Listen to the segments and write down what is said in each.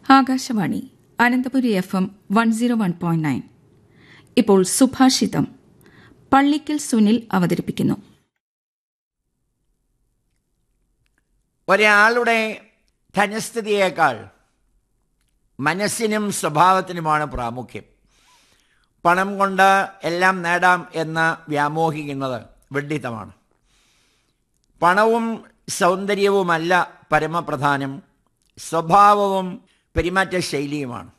Akashvani Ananthapuri F M one zero one point nine ഇപ്പോൾ സുഭാഷിതം പള്ളിക്കൽ സുനിൽ അവതരിപ്പിക്കുന്നു ഒരാളുടെ ധനസ്ഥിതിയേക്കാൾ മനസ്സിനും സ്വഭാവത്തിനുമാണ് പ്രാമുഖ്യം പണം കൊണ്ട് എല്ലാം നേടാം എന്ന് വ്യാമോഹിക്കുന്നത് വിഡ്ഢിത്തമാണ് പണവും സൗന്ദര്യവുമല്ല പരമപ്രധാനം സ്വഭാവവും പെരുമാറ്റ ശൈലിയുമാണ്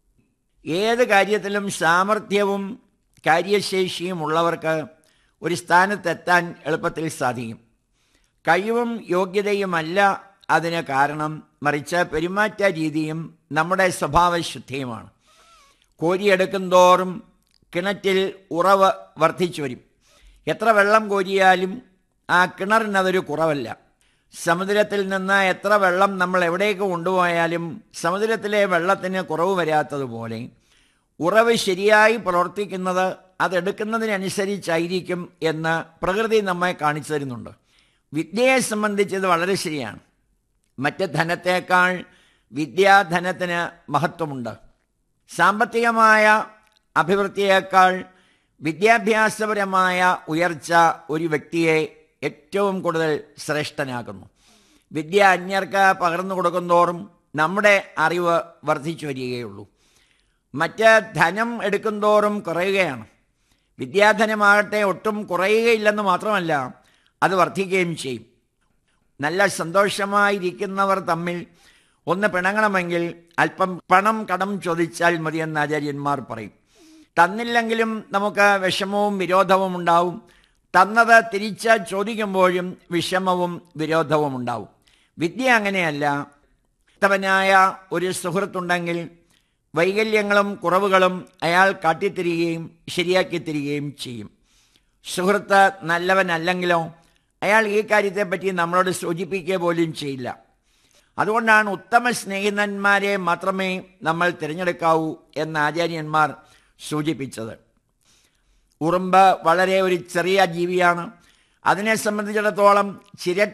ഏത് കാര്യത്തിലും സാമർഥ്യവും കാര്യശേഷിയും ഉള്ളവർക്ക് ഒരു സ്ഥാനത്തെത്താൻ എളുപ്പത്തിൽ സാധിക്കും കഴിവും യോഗ്യതയുമല്ല അതിന് കാരണം മറിച്ച് പെരുമാറ്റ രീതിയും നമ്മുടെ സ്വഭാവശുദ്ധിയുമാണ് കോരിയെടുക്കും തോറും കിണറ്റിൽ ഉറവ് വർദ്ധിച്ചു വരും എത്ര വെള്ളം കോരിയാലും ആ കിണറിനതൊരു കുറവല്ല സമുദ്രത്തിൽ നിന്ന് എത്ര വെള്ളം നമ്മൾ എവിടേക്ക് കൊണ്ടുപോയാലും സമുദ്രത്തിലെ വെള്ളത്തിന് കുറവ് വരാത്തതുപോലെ ഉറവ് ശരിയായി പ്രവർത്തിക്കുന്നത് അതെടുക്കുന്നതിനനുസരിച്ചായിരിക്കും എന്ന് പ്രകൃതി നമ്മെ കാണിച്ചു തരുന്നുണ്ട് വിദ്യയെ സംബന്ധിച്ചത് വളരെ ശരിയാണ് മറ്റ് ധനത്തേക്കാൾ വിദ്യാധനത്തിന് മഹത്വമുണ്ട് സാമ്പത്തികമായ അഭിവൃദ്ധിയേക്കാൾ വിദ്യാഭ്യാസപരമായ ഉയർച്ച ഒരു വ്യക്തിയെ ഏറ്റവും കൂടുതൽ ശ്രേഷ്ഠനാക്കുന്നു വിദ്യ അന്യർക്ക് പകർന്നു കൊടുക്കുന്തോറും നമ്മുടെ അറിവ് വർദ്ധിച്ചു വരികയുള്ളൂ മറ്റ് ധനം എടുക്കുന്തോറും കുറയുകയാണ് വിദ്യാധനമാകട്ടെ ഒട്ടും കുറയുകയില്ലെന്ന് മാത്രമല്ല അത് വർദ്ധിക്കുകയും ചെയ്യും നല്ല സന്തോഷമായിരിക്കുന്നവർ തമ്മിൽ ഒന്ന് പിണങ്ങണമെങ്കിൽ അല്പം പണം കടം ചോദിച്ചാൽ മതിയെന്ന് ആചാര്യന്മാർ പറയും തന്നില്ലെങ്കിലും നമുക്ക് വിഷമവും വിരോധവും ഉണ്ടാവും തന്നത് തിരിച്ച് ചോദിക്കുമ്പോഴും വിഷമവും വിരോധവും ഉണ്ടാവും വിദ്യ അങ്ങനെയല്ല ഉത്തമനായ ഒരു സുഹൃത്തുണ്ടെങ്കിൽ വൈകല്യങ്ങളും കുറവുകളും അയാൾ കാട്ടിത്തരികയും ശരിയാക്കി തരികയും ചെയ്യും സുഹൃത്ത് നല്ലവനല്ലെങ്കിലോ അയാൾ ഈ കാര്യത്തെപ്പറ്റി നമ്മളോട് സൂചിപ്പിക്കുക പോലും ചെയ്യില്ല അതുകൊണ്ടാണ് ഉത്തമ സ്നേഹിതന്മാരെ മാത്രമേ നമ്മൾ തിരഞ്ഞെടുക്കാവൂ എന്ന് ആചാര്യന്മാർ സൂചിപ്പിച്ചത് ഉറുമ്പ് വളരെ ഒരു ചെറിയ ജീവിയാണ് അതിനെ സംബന്ധിച്ചിടത്തോളം ചിര